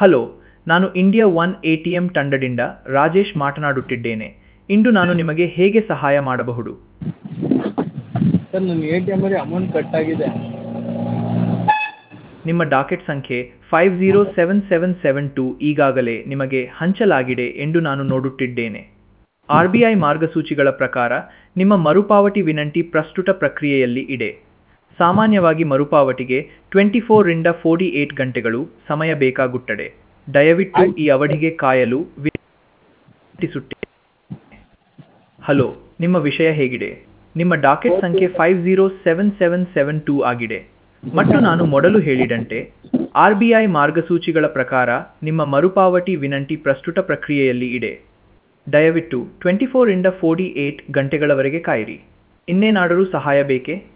hello ನಾನು India one A T M ತಂಡದಿಂದ ರಾಜೇಶ್ ಮಾತನಾಡುತ್ತಿದ್ದೇನೆ ಇಂದು ನಾನು ನಿಮಗೆ ಹೇಗೆ ಸಹಾಯ ಮಾಡಬಹುದು ಸರ್ ನನ್ನ ಎ ಟಿ ಎಮ್ಮಲ್ಲಿ ಅಮೌಂಟ್ ಕಟ್ ಆಗಿದೆ ನಿಮ್ಮ ಡಾಕೆಟ್ ಸಂಖ್ಯೆ five zero seven seven seven two ಈಗಾಗಲೇ ನಿಮಗೆ ಹಂಚಲಾಗಿದೆ ಎಂದು ನಾನು ನೋಡುತ್ತಿದ್ದೇನೆ ಆರ್ ಬಿ ಐ ಮಾರ್ಗಸೂಚಿಗಳ ಪ್ರಕಾರ ನಿಮ್ಮ ಮರುಪಾವತಿ ವಿನಂತಿ ಪ್ರಸ್ತುತ ಪ್ರಕ್ರಿಯೆಯಲ್ಲಿ ಇದೆ ಸಾಮಾನ್ಯವಾಗಿ ಮರುಪಾವತಿಗೆ ಟ್ವೆಂಟಿ ಫೋರಿಂದ ಫೋರ್ಟಿ ಏಟ್ ಗಂಟೆಗಳು ಸಮಯ ಬೇಕಾಗುತ್ತದೆ ದಯವಿಟ್ಟು ಈ ಅವಧಿಗೆ ಕಾಯಲು ವಿನಂತಿಸುತ್ತೇನೆ ಹಲೋ ನಿಮ್ಮ ವಿಷಯ ಹೇಗಿದೆ ನಿಮ್ಮ ಡಾಕೆಟ್ ಸಂಖ್ಯೆ five zero seven seven seven two ಆಗಿದೆ ಮತ್ತು ನಾನು ಮೊದಲು ಹೇಳಿದಂತೆ ಆರ್ ಬಿ ಐ ಮಾರ್ಗಸೂಚಿಗಳ ಪ್ರಕಾರ ನಿಮ್ಮ ಮರುಪಾವತಿ ವಿನಂತಿ ಪ್ರಸ್ತುತ ಪ್ರಕ್ರಿಯೆಯಲ್ಲಿ ಇದೆ ದಯವಿಟ್ಟು ಟ್ವೆಂಟಿ ಫೋರಿಂದ ಫೋರ್ಟಿ ಏಟ್ ಗಂಟೆಗಳವರೆಗೆ ಕಾಯಿರಿ ಇನ್ನೇನಾದರೂ ಸಹಾಯ ಬೇಕೇ